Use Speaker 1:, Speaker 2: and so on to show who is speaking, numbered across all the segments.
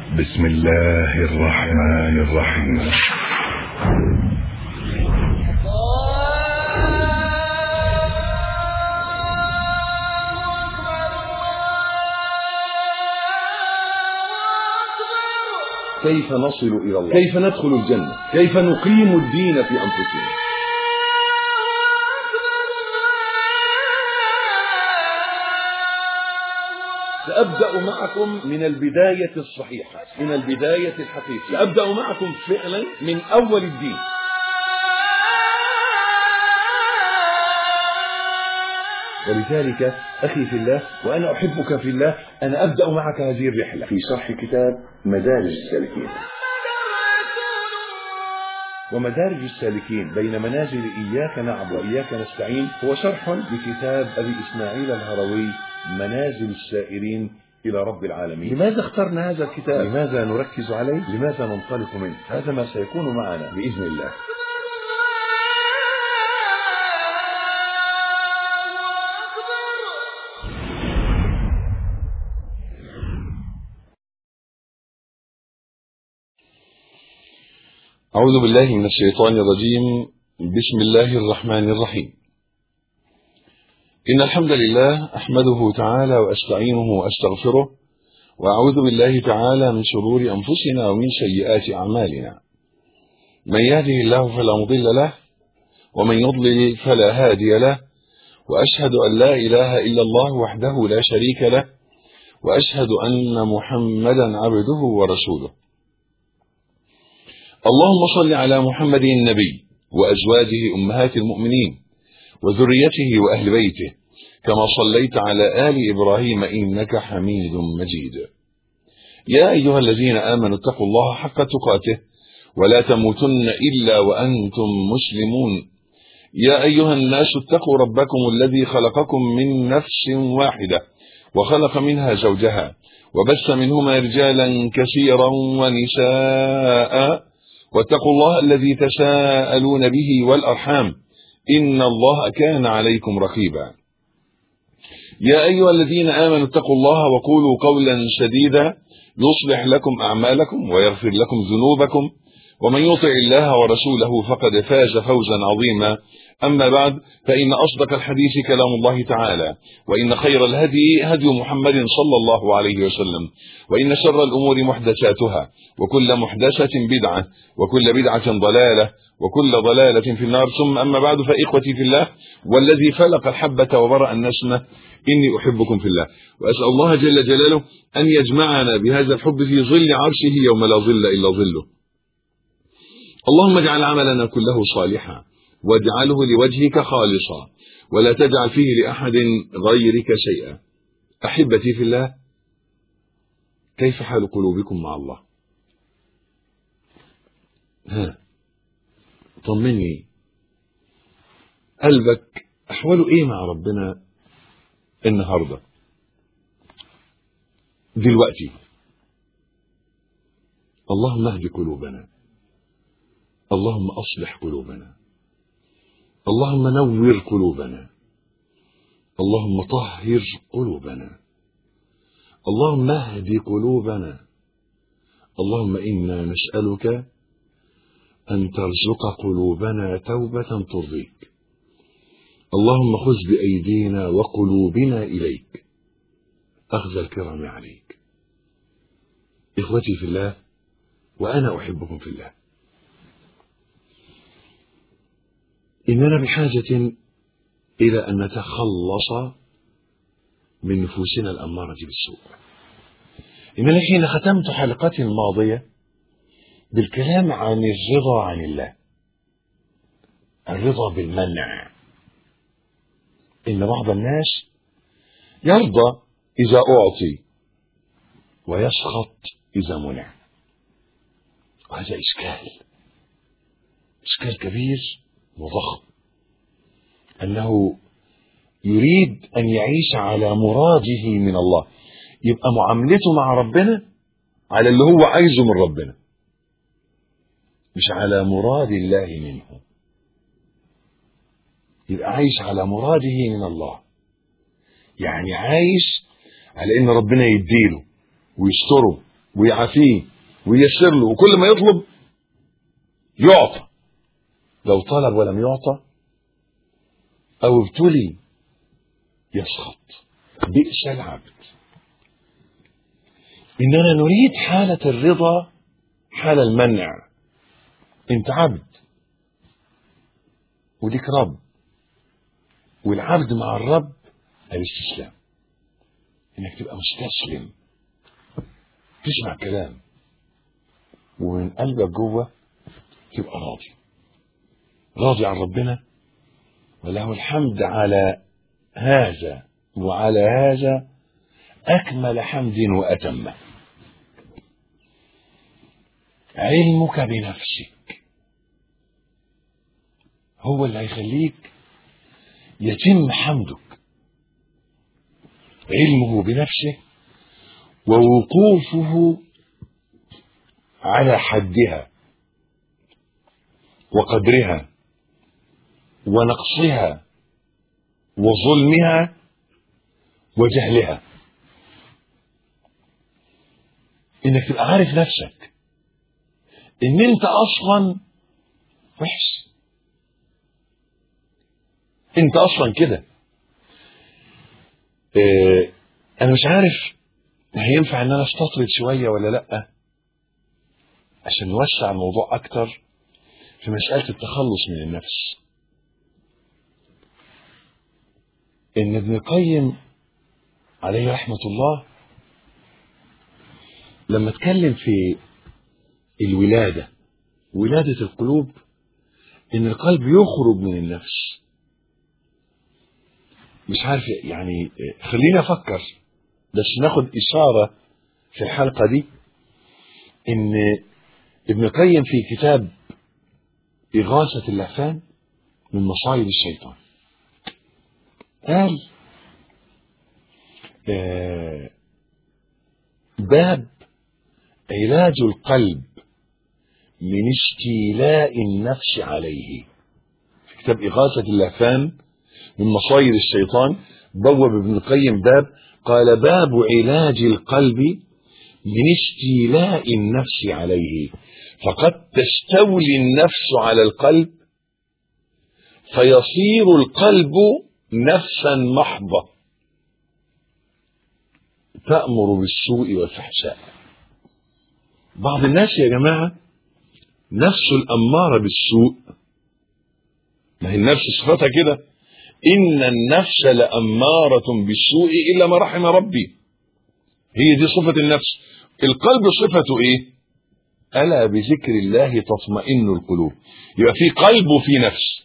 Speaker 1: بسم الله الرحمن الرحيم
Speaker 2: كيف نصل إلى الله كيف ندخل الجنة كيف نقيم الدين في أنفسنا سأبدأ معكم من البداية الصحيحة من البداية الحقيقية سأبدأ معكم فعلا من أول الدين ولذلك أخي في الله وأنا أحبك في الله أنا أبدأ معك هذه الرحلة في شرح كتاب مدارج السالكين ومدارج السالكين بين منازل إياك نعبد وإياك نستعين هو شرح لكتاب أبي إسماعيل الهروي منازل السائرين إلى رب العالمين لماذا اخترنا هذا الكتاب لماذا نركز عليه لماذا ننطلق منه هذا ما سيكون معنا بإذن الله أعوذ بالله من الشيطان الرجيم بسم الله الرحمن الرحيم إن الحمد لله أحمده تعالى وأستعينه وأستغفره وأعوذ بالله تعالى من شرور أنفسنا ومن سيئات أعمالنا من يهده الله فلا مضل له ومن يضلل فلا هادي له وأشهد أن لا إله إلا الله وحده لا شريك له وأشهد أن محمدا عبده ورسوله اللهم صل على محمد النبي وأزواجه أمهات المؤمنين وذريته وأهل بيته كما صليت على آل إبراهيم إنك حميد مجيد يا أيها الذين آمنوا اتقوا الله حق تقاته ولا تموتن إلا وأنتم مسلمون يا أيها الناس اتقوا ربكم الذي خلقكم من نفس واحدة وخلق منها زوجها وبث منهما رجالا كثيرا ونساء واتقوا الله الذي تساءلون به والأرحام إن الله كان عليكم رقيبا يا أيها الذين آمنوا اتقوا الله وقولوا قولا سديدا يصلح لكم أعمالكم ويغفر لكم ذنوبكم ومن يطع الله ورسوله فقد فاز فوزا عظيما أما بعد فإن أصدق الحديث كلام الله تعالى وإن خير الهدي هدي محمد صلى الله عليه وسلم وإن شر الأمور محدثاتها وكل محدثة بدعة وكل بدعة ضلالة وكل ضلالة في النار ثم أما بعد فإخوتي في الله والذي فلق الحبة وبرأ النسمة إني أحبكم في الله وأسأل الله جل جلاله أن يجمعنا بهذا الحب في ظل عرشه يوم لا ظل إلا ظله اللهم اجعل عملنا كله صالحا واجعله لوجهك خالصا ولا تجعل فيه لأحد غيرك شيئا أحبتي في الله كيف حال قلوبكم مع الله ها طمني قلبك أحواله إيه مع ربنا النهاردة دلوقتي اللهم اهد قلوبنا اللهم أصلح قلوبنا اللهم نور قلوبنا اللهم طهر قلوبنا اللهم اهد قلوبنا اللهم إنا نسألك أن ترزق قلوبنا توبة ترضيك اللهم خذ بأيدينا وقلوبنا إليك أخذ الكرم عليك إخوتي في الله وأنا أحبكم في الله إننا بحاجة إلى أن نتخلص من نفوسنا الأمارة بالسوء إنني حين ختمت حلقتي الماضية بالكلام عن الرضا عن الله الرضا بالمنع إن بعض الناس يرضى إذا أعطي ويسخط إذا منع وهذا إشكال إشكال كبير وضخم أنه يريد أن يعيش على مراده من الله يبقى معاملته مع ربنا على اللي هو عايزه من ربنا مش على مراد الله منه يبقى عايش على مراده من الله يعني عايش على ان ربنا يديله ويستره ويعافيه وييسر له وكل ما يطلب يعطى لو طلب ولم يعطى او ابتلي يسخط بئس العبد اننا نريد حاله الرضا حال المنع انت عبد وليك رب والعبد مع الرب الاستسلام انك تبقى مستسلم تسمع كلام ومن قلبك جوه تبقى راضي راضي عن ربنا وله الحمد على هذا وعلى هذا أكمل حمد وأتمه علمك بنفسك هو اللي هيخليك يتم حمدك علمه بنفسه ووقوفه على حدها وقدرها ونقصها وظلمها وجهلها انك تبقى عارف نفسك ان انت اصلا وحش انت اصلا كده اه انا مش عارف هينفع ان انا استطرد شويه ولا لا عشان نوسع الموضوع اكتر في مساله التخلص من النفس ان ابن القيم عليه رحمه الله لما اتكلم في الولاده ولاده القلوب ان القلب يخرج من النفس مش عارف يعني خليني افكر بس ناخد اشاره في الحلقه دي ان ابن القيم في كتاب إغاثة اللهفان من مصايد الشيطان قال آه باب علاج القلب من استيلاء النفس عليه في كتاب إغاثة اللهفان من مصايد الشيطان بوب ابن القيم باب قال باب علاج القلب من استيلاء النفس عليه فقد تستولي النفس على القلب فيصير القلب نفسا محضة تأمر بالسوء والفحشاء بعض الناس يا جماعة نفسه الأمارة بالسوء ما هي النفس صفتها كده إن النفس لأمارة بالسوء إلا ما رحم ربي هي دي صفة النفس القلب صفته إيه ألا بذكر الله تطمئن القلوب يبقى في قلب وفي نفس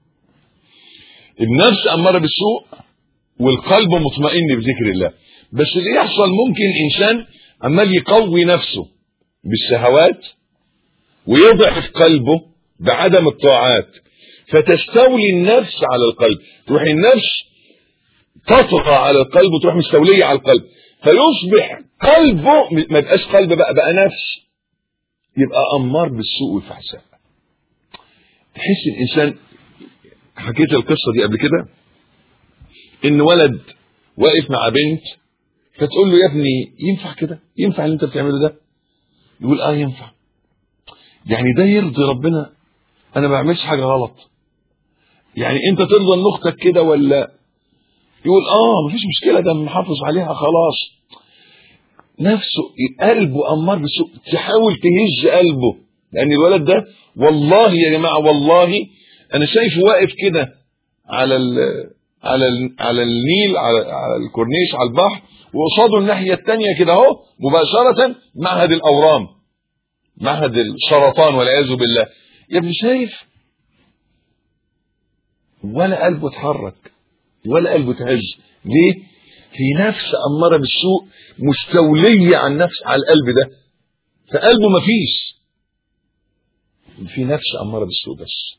Speaker 2: النفس أمارة بالسوء والقلب مطمئن بذكر الله بس اللي يحصل ممكن إنسان عمال يقوي نفسه بالشهوات ويضعف قلبه بعدم الطاعات فتستولي النفس على القلب تروح النفس تطغى على القلب وتروح مستولية على القلب فيصبح قلبه ما يبقاش قلب بقى بقى نفس يبقى أمار بالسوء والفحشاء تحس الإنسان حكيت القصة دي قبل كده إن ولد واقف مع بنت فتقول له يا ابني ينفع كده ينفع اللي انت بتعمله ده يقول اه ينفع يعني ده يرضي ربنا انا ما بعملش حاجه غلط يعني انت ترضى ان اختك كده ولا يقول اه مفيش مشكله ده محافظ عليها خلاص نفسه قلبه امار بالسوء تحاول تهز قلبه لان الولد ده والله يا جماعه والله انا شايفه واقف كده على ال على ال على النيل على, على الكورنيش على البحر وقصاده الناحيه الثانيه كده اهو مباشره معهد الاورام معهد السرطان والعياذ بالله يا ابني شايف ولا قلبه اتحرك ولا قلبه تهز ليه في نفس اماره بالسوء مستوليه على النفس على القلب ده فقلبه مفيش في نفس اماره بالسوء بس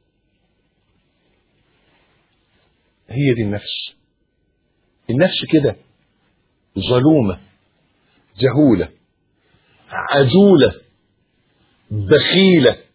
Speaker 2: هي دي النفس النفس كده ظلومه جهوله عجوله بخيله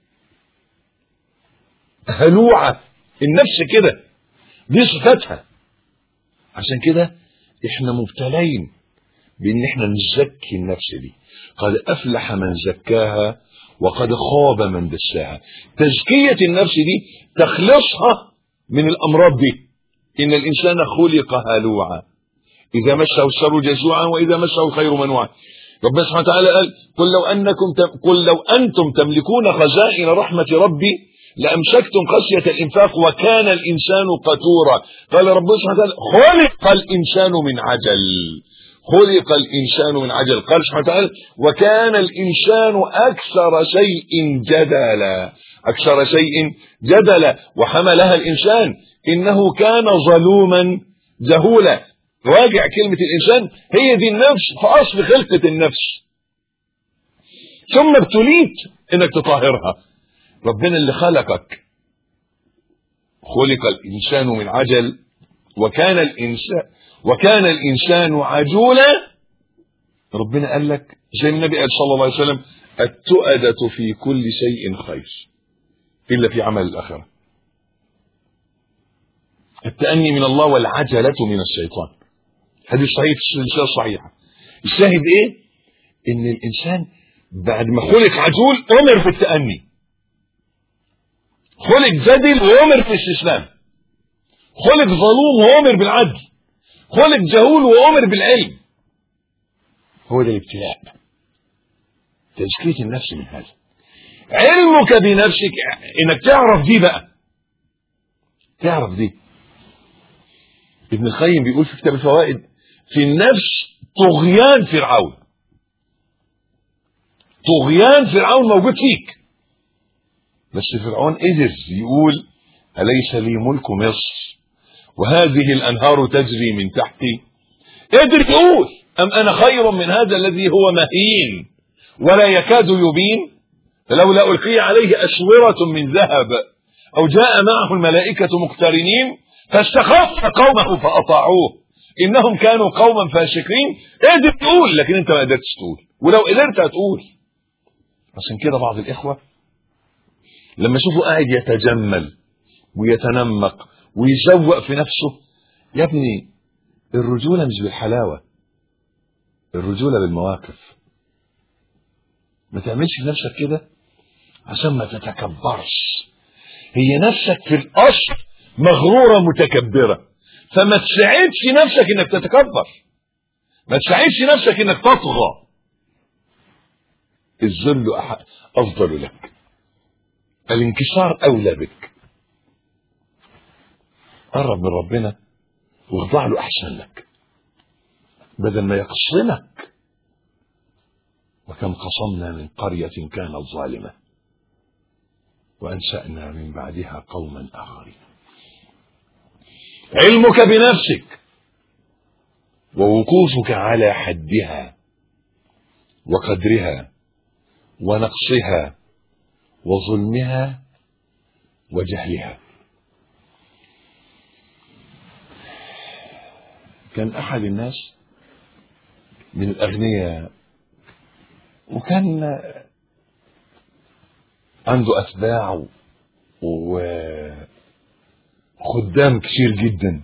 Speaker 2: هلوعه النفس كده دي صفتها عشان كده احنا مبتلين بان احنا نزكي النفس دي قد افلح من زكاها وقد خاب من دساها تزكية النفس دي تخلصها من الامراض دي ان الانسان خلق هلوعا اذا مسه الشر جزوعا واذا مسه الخير منوعا ربنا سبحانه وتعالى قال قل لو انكم تم قل لو انتم تملكون خزائن رحمه ربي لامسكتم خشيه الانفاق وكان الانسان قتورا قال ربنا سبحانه وتعالى خلق الانسان من عجل خلق الانسان من عجل قال سبحانه وتعالى وكان الانسان اكثر شيء جدلا اكثر شيء جدلا وحملها الانسان انه كان ظلوما جهولا راجع كلمة الإنسان هي دي النفس في أصل خلقة النفس ثم ابتليت إنك تطهرها ربنا اللي خلقك خلق الإنسان من عجل وكان الإنسان وكان الإنسان عجولا ربنا قال لك زي ما النبي قال صلى الله عليه وسلم التؤدة في كل شيء خير إلا في عمل الآخرة التأني من الله والعجلة من الشيطان حديث صحيح في السلسله الصحيحه الشاهد ايه ان الانسان بعد ما خلق عجول امر بالتاني خلق جدل وامر بالاستسلام خلق ظلوم وامر بالعدل خلق جهول وامر بالعلم هو ده الابتلاء تزكيه النفس من هذا علمك بنفسك انك تعرف دي بقى تعرف دي ابن القيم بيقول في كتاب الفوائد في النفس طغيان فرعون طغيان فرعون موجود فيك بس فرعون قدر يقول أليس لي ملك مصر وهذه الأنهار تجري من تحتي قدر يقول أم أنا خير من هذا الذي هو مهين ولا يكاد يبين فلولا ألقي عليه أسورة من ذهب أو جاء معه الملائكة مقترنين فاستخف قومه فأطاعوه انهم كانوا قوما فاسقين قدر تقول لكن انت ما قدرتش تقول ولو قدرت هتقول عشان كده بعض الاخوه لما يشوفوا قاعد يتجمل ويتنمق ويزوق في نفسه يا ابني الرجوله مش بالحلاوه الرجوله بالمواقف ما تعملش في نفسك كده عشان ما تتكبرش هي نفسك في الاصل مغروره متكبره فما تساعدش نفسك انك تتكبر ما تساعدش نفسك انك تطغى الذل افضل لك الانكسار اولى بك قرب من ربنا واخضع له احسن لك بدل ما يقصمك وكم قصمنا من قرية كانت ظالمة وأنشأنا من بعدها قوما آخرين علمك بنفسك ووقوفك على حدها وقدرها ونقصها وظلمها وجهلها كان احد الناس من الاغنياء وكان عنده اتباع و خدام كتير جدا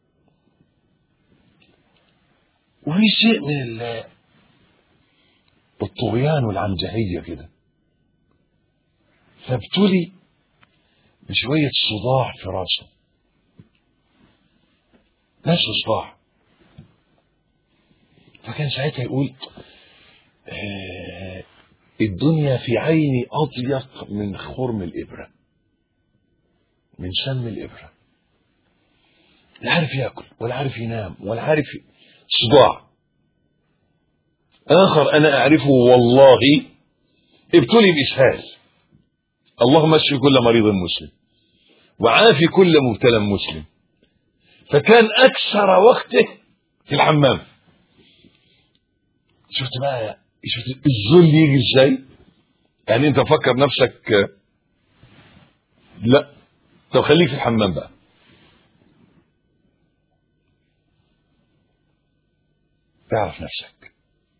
Speaker 2: وفي شيء من الطغيان والعنجهية كده فابتلي بشوية صداع في راسه نفس صداع فكان ساعتها يقول آه الدنيا في عيني أضيق من خرم الإبرة من سم الإبرة لا عارف ياكل ولا عارف ينام ولا عارف صداع اخر انا اعرفه والله ابتلي باسهال اللهم اشف كل مريض مسلم وعافي كل مبتلى مسلم فكان اكثر وقته في الحمام شفت بقى شفت الذل يجي ازاي يعني انت فكر نفسك لا طب خليك في الحمام بقى تعرف نفسك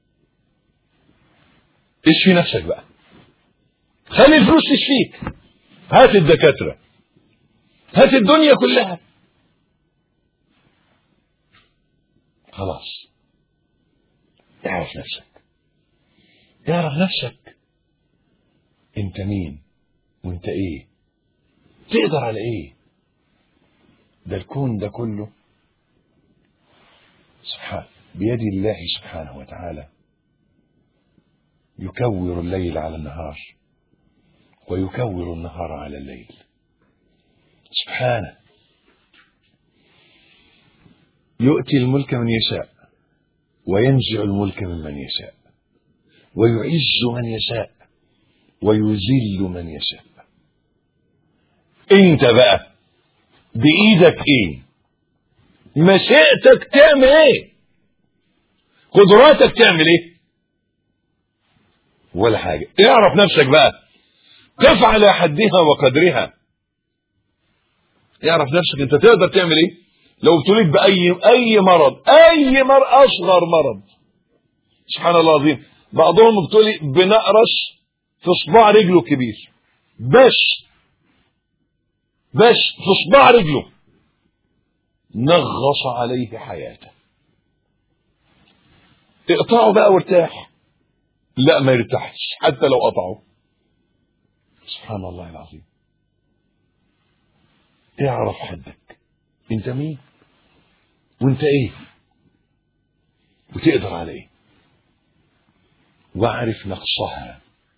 Speaker 2: اشفي نفسك بقى خلي الفلوس تشفيك هات الدكاترة هات الدنيا كلها خلاص اعرف نفسك اعرف نفسك انت مين وانت ايه تقدر على ايه ده الكون ده كله سبحان بيد الله سبحانه وتعالى يكور الليل على النهار ويكور النهار على الليل سبحانه يؤتي الملك من يشاء وينزع الملك ممن يشاء ويعز من يشاء ويذل من يشاء انت بقى بايدك ايه مشيئتك تعمل ايه قدراتك تعمل ايه ولا حاجة اعرف نفسك بقى قف على حدها وقدرها اعرف نفسك انت تقدر تعمل ايه لو ابتليت باي اي مرض اي مرض اصغر مرض سبحان الله العظيم بعضهم ابتلي بنقرس في صباع رجله الكبير بس بس في صباع رجله نغص عليه حياته اقطعه بقى وارتاح لا ما يرتاحش حتى لو قطعه سبحان الله العظيم اعرف حدك انت مين وانت ايه وتقدر على ايه واعرف نقصها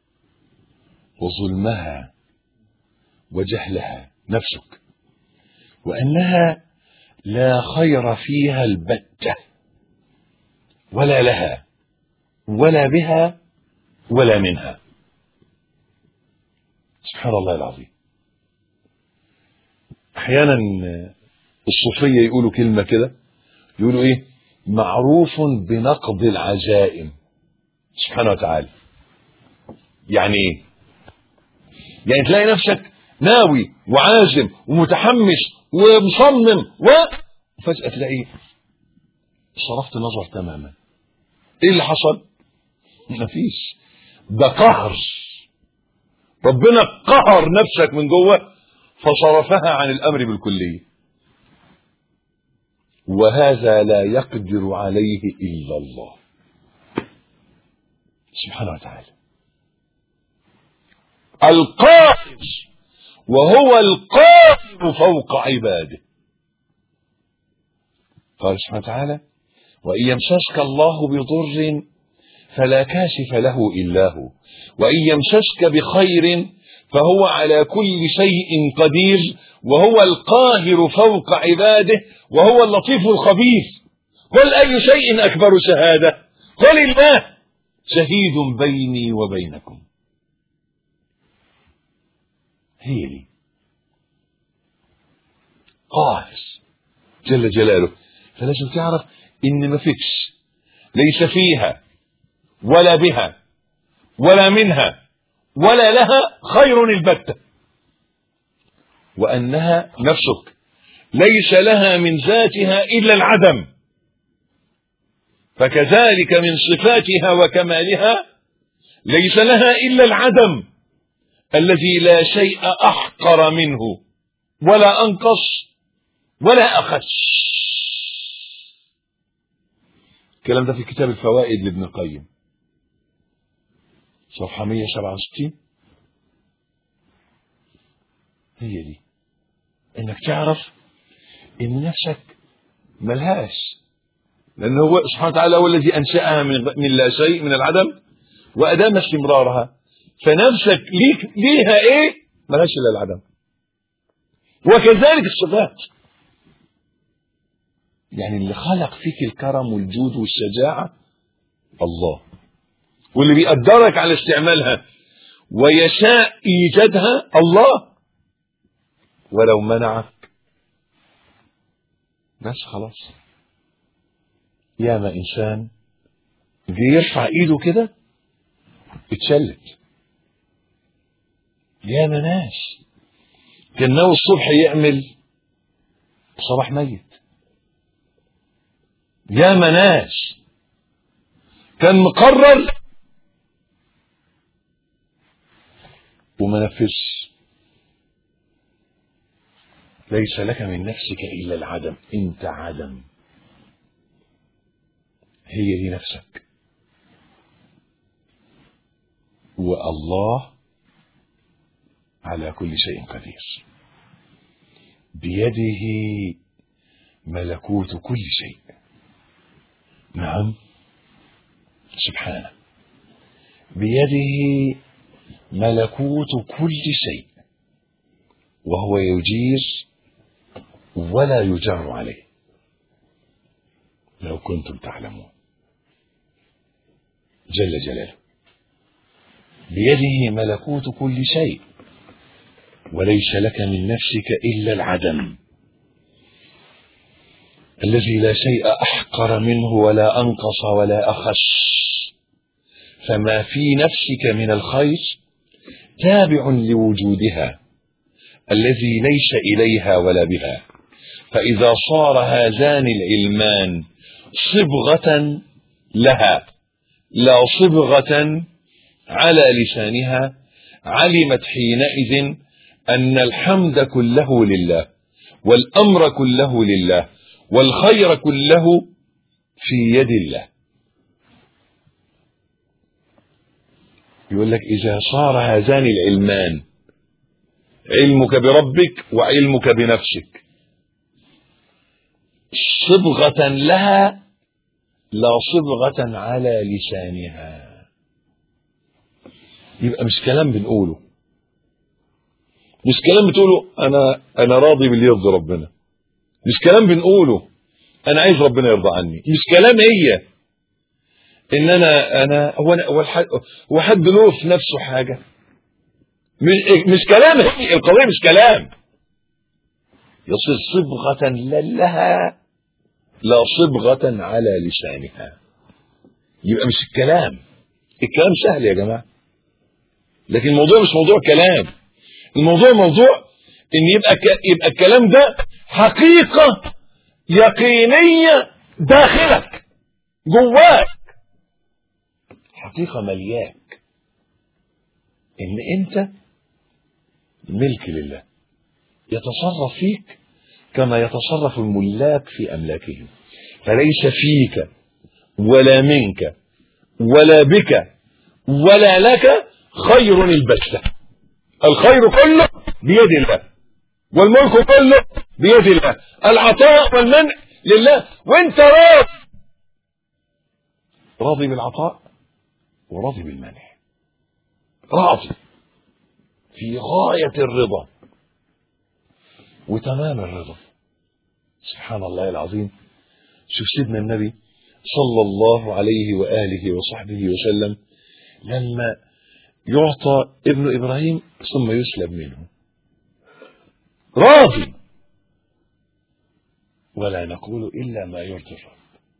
Speaker 2: وظلمها وجهلها نفسك وانها لا خير فيها البته ولا لها ولا بها ولا منها سبحان الله العظيم احيانا الصوفيه يقولوا كلمه كده يقولوا ايه معروف بنقض العزائم سبحانه وتعالى يعني ايه يعني تلاقي نفسك ناوي وعازم ومتحمس ومصمم و فجأة تلاقي صرفت نظر تماما ايه اللي حصل مفيش ده قهر ربنا قهر نفسك من جوه فصرفها عن الامر بالكليه وهذا لا يقدر عليه الا الله سبحانه وتعالى القاهر وهو القاهر فوق عباده قال سبحانه وتعالى وإن يمسسك الله بضر فلا كاشف له إلا هو وإن يمسسك بخير فهو على كل شيء قدير وهو القاهر فوق عباده وهو اللطيف الخبير قل أي شيء أكبر شهادة قل الله شهيد بيني وبينكم هي دي قاهر جل جلاله فلازم تعرف ان ما فيش ليس فيها ولا بها ولا منها ولا لها خير البتة وأنها نفسك ليس لها من ذاتها إلا العدم فكذلك من صفاتها وكمالها ليس لها إلا العدم الذي لا شيء أحقر منه ولا أنقص ولا أخس الكلام ده في كتاب الفوائد لابن القيم صفحة 167 هي دي انك تعرف ان نفسك ملهاش لان هو سبحانه وتعالى هو الذي انشاها من من لا شيء من العدم وادام استمرارها فنفسك ليك ليها ايه ملهاش الا العدم وكذلك الصفات يعني اللي خلق فيك الكرم والجود والشجاعه الله واللي بيقدرك على استعمالها ويشاء ايجادها الله ولو منعك بس خلاص ياما انسان جه يرفع ايده كده اتشلت ياما ناس كان ناوي الصبح يعمل صباح ميت ياما ناس كان مقرر وما نفذش ليس لك من نفسك الا العدم انت عدم هي دي نفسك والله على كل شيء قدير بيده ملكوت كل شيء نعم سبحانه بيده ملكوت كل شيء وهو يجير ولا يجر عليه لو كنتم تعلمون جل جلاله بيده ملكوت كل شيء وليس لك من نفسك الا العدم الذي لا شيء احقر منه ولا انقص ولا اخس فما في نفسك من الخير تابع لوجودها الذي ليس اليها ولا بها فاذا صار هذان العلمان صبغه لها لا صبغه على لسانها علمت حينئذ ان الحمد كله لله والامر كله لله والخير كله في يد الله يقول لك اذا صار هذان العلمان علمك بربك وعلمك بنفسك صبغه لها لا صبغه على لسانها يبقى مش كلام بنقوله مش كلام بتقوله انا انا راضي باللي يرضي ربنا مش كلام بنقوله انا عايز ربنا يرضى عني مش كلام هي ان انا انا هو أنا هو, الحد هو حد له في نفسه حاجه مش, مش كلام هي القضيه مش كلام يصير صبغه لها لا صبغه على لسانها يبقى مش الكلام الكلام سهل يا جماعه لكن الموضوع مش موضوع كلام الموضوع موضوع ان يبقى ك... يبقى الكلام ده حقيقه يقينيه داخلك جواك حقيقه ملياك ان انت ملك لله يتصرف فيك كما يتصرف الملاك في املاكهم فليس فيك ولا منك ولا بك ولا لك خير البتة الخير كله بيد الله والملك كله بيد الله العطاء والمنع لله وانت راضي راضي بالعطاء وراضي بالمنع راضي في غاية الرضا وتمام الرضا سبحان الله العظيم شوف سيدنا النبي صلى الله عليه وآله وصحبه وسلم لما يعطى ابن إبراهيم ثم يسلب منه راضي ولا نقول إلا ما يرضي الرب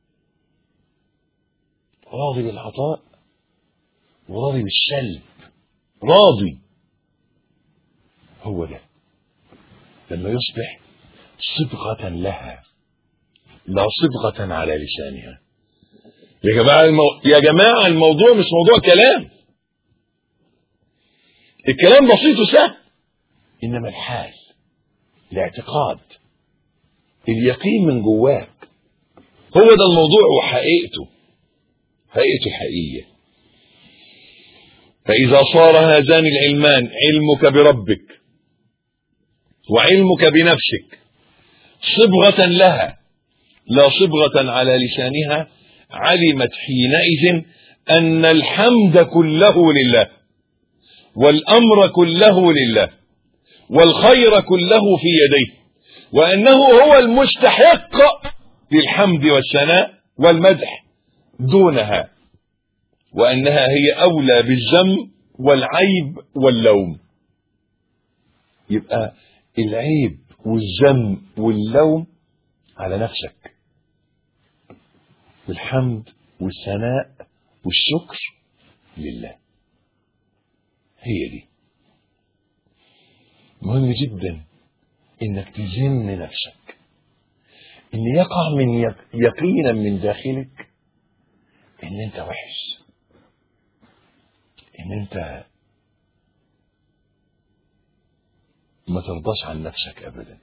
Speaker 2: راضي بالعطاء وراضي بالسلب راضي هو ده لما يصبح صبغة لها لا صبغة على لسانها يا جماعة المو... يا جماعة الموضوع مش موضوع كلام الكلام بسيط وسهل إنما الحال الاعتقاد اليقين من جواك هو ده الموضوع وحقيقته حقيقته الحقيقية فإذا صار هذان العلمان علمك بربك وعلمك بنفسك صبغة لها لا صبغة على لسانها علمت حينئذ أن الحمد كله لله والأمر كله لله والخير كله في يديه وأنه هو المستحق للحمد والثناء والمدح دونها وأنها هي أولى بالذم والعيب واللوم يبقى العيب والذم واللوم على نفسك والحمد والثناء والشكر لله هي دي مهم جدا انك تزن نفسك ان يقع من يق... يقينا من داخلك ان انت وحش ان انت ما ترضاش عن نفسك ابدا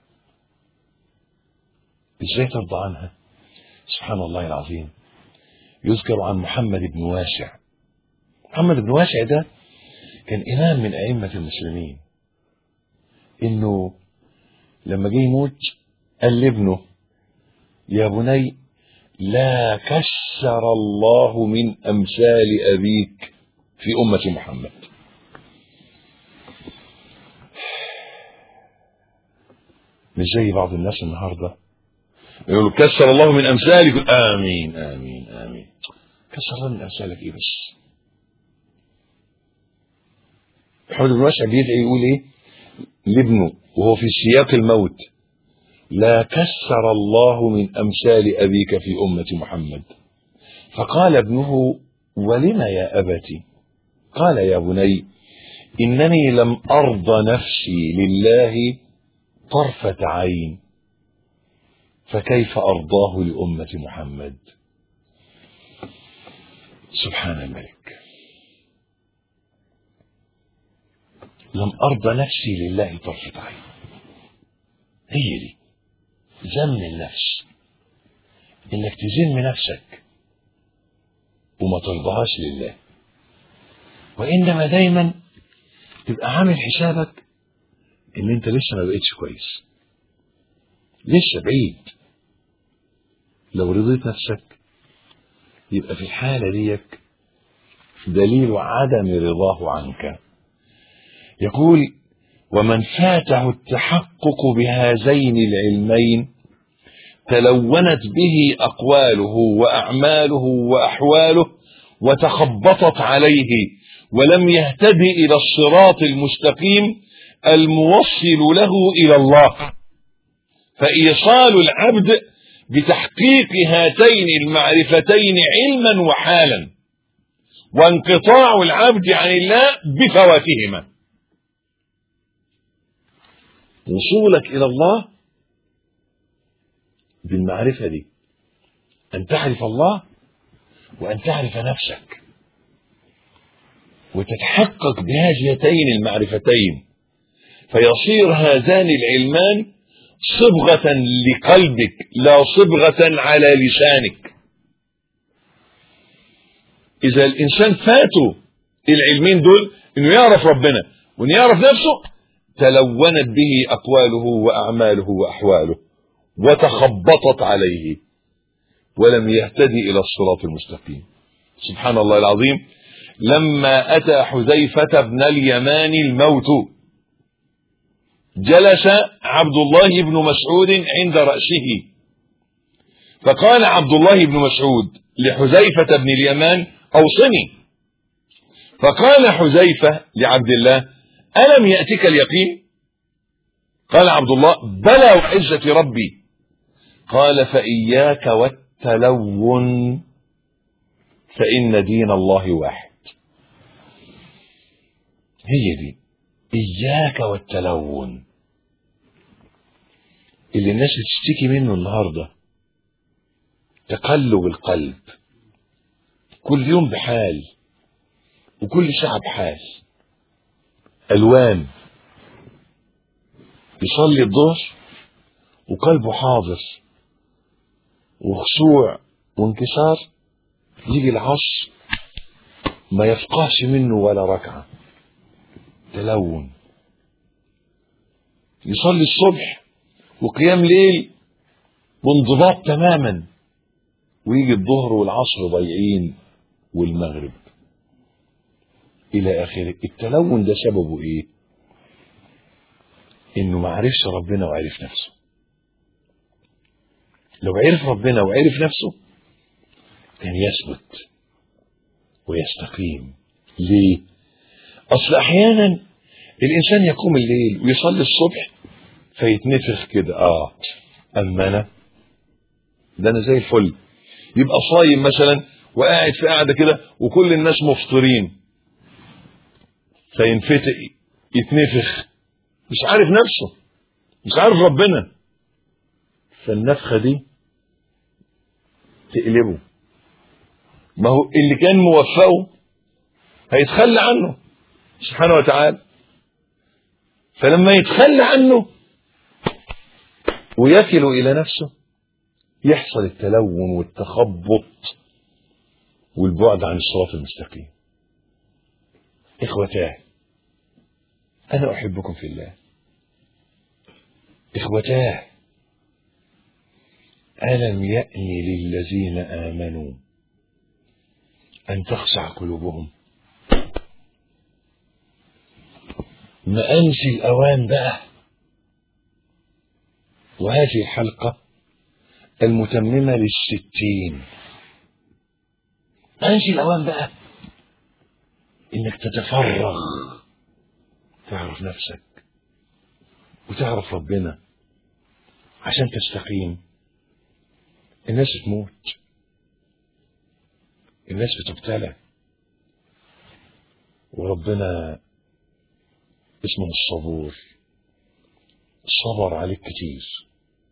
Speaker 2: ازاي ترضى عنها سبحان الله العظيم يذكر عن محمد بن واسع محمد بن واسع ده كان إمام من أئمة المسلمين إنه لما جه يموت قال لابنه يا بني لا كسر الله من أمثال أبيك في أمة محمد مش زي بعض الناس النهارده يقول كسر الله من امثالك امين امين امين كسر الله من امثالك ايه بس محمد بن مسعود بيدعي يقول ايه لابنه وهو في سياق الموت لا كسر الله من امثال ابيك في امه محمد فقال ابنه ولم يا ابتي قال يا بني انني لم ارض نفسي لله طرفه عين فكيف أرضاه لأمة محمد سبحان الملك لم أرضى نفسي لله طرفة عين هي دي ذم النفس انك تذم نفسك وما ترضاهاش لله وانما دايما تبقى عامل حسابك ان انت لسه ما بقتش كويس لسه بعيد لو رضيت نفسك يبقى في الحالة ديك دليل عدم رضاه عنك يقول ومن فاته التحقق بهذين العلمين تلونت به أقواله وأعماله وأحواله وتخبطت عليه ولم يهتدي إلى الصراط المستقيم الموصل له إلى الله فإيصال العبد بتحقيق هاتين المعرفتين علما وحالا وانقطاع العبد عن الله بفواتهما وصولك إلى الله بالمعرفة دي أن تعرف الله وأن تعرف نفسك وتتحقق بهذين المعرفتين فيصير هذان العلمان صبغة لقلبك لا صبغة على لسانك إذا الإنسان فاته العلمين دول إنه يعرف ربنا وإنه يعرف نفسه تلونت به أقواله وأعماله وأحواله وتخبطت عليه ولم يهتدي إلى الصراط المستقيم سبحان الله العظيم لما أتى حذيفة بن اليمان الموت جلس عبد الله بن مسعود عند رأسه فقال عبد الله بن مسعود لحذيفة بن اليمان أوصني فقال حذيفة لعبد الله ألم يأتك اليقين قال عبد الله بلى وعزة ربي قال فإياك والتلون فإن دين الله واحد هي دي إياك والتلون اللي الناس بتشتكي منه النهاردة تقلب القلب كل يوم بحال وكل ساعة بحال ألوان يصلي الظهر وقلبه حاضر وخشوع وانكسار يجي العصر ما يفقهش منه ولا ركعة تلون يصلي الصبح وقيام ليل وانضباط تماما ويجي الظهر والعصر ضايعين والمغرب الى اخره التلون ده سببه ايه انه ما عرفش ربنا وعرف نفسه لو عرف ربنا وعرف نفسه كان يثبت ويستقيم ليه اصل احيانا الانسان يقوم الليل ويصلي الصبح فيتنفخ كده اه اما انا ده انا زي الفل يبقى صايم مثلا وقاعد في قاعده كده وكل الناس مفطرين فينفتق يتنفخ مش عارف نفسه مش عارف ربنا فالنفخه دي تقلبه ما هو اللي كان موفقه هيتخلى عنه سبحانه وتعالى فلما يتخلى عنه ويكل الى نفسه يحصل التلون والتخبط والبعد عن الصراط المستقيم اخوتاه أنا أحبكم في الله إخوتاه ألم يأن للذين آمنوا أن تخشع قلوبهم ما أنسي الأوان بقى وهذه الحلقة المتممة للستين أنسي الأوان بقى إنك تتفرغ تعرف نفسك وتعرف ربنا عشان تستقيم الناس بتموت الناس بتبتلى وربنا اسمه الصبور صبر عليك كتير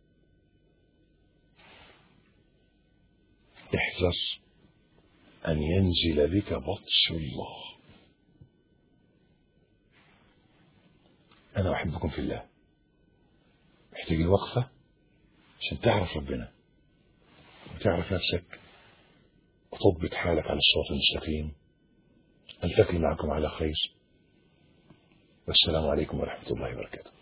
Speaker 2: احذر أن ينزل بك بطش الله أنا أحبكم في الله محتاج وقفة عشان تعرف ربنا وتعرف نفسك وتضبط حالك على الصراط المستقيم ألتقي معكم على خير والسلام عليكم ورحمة الله وبركاته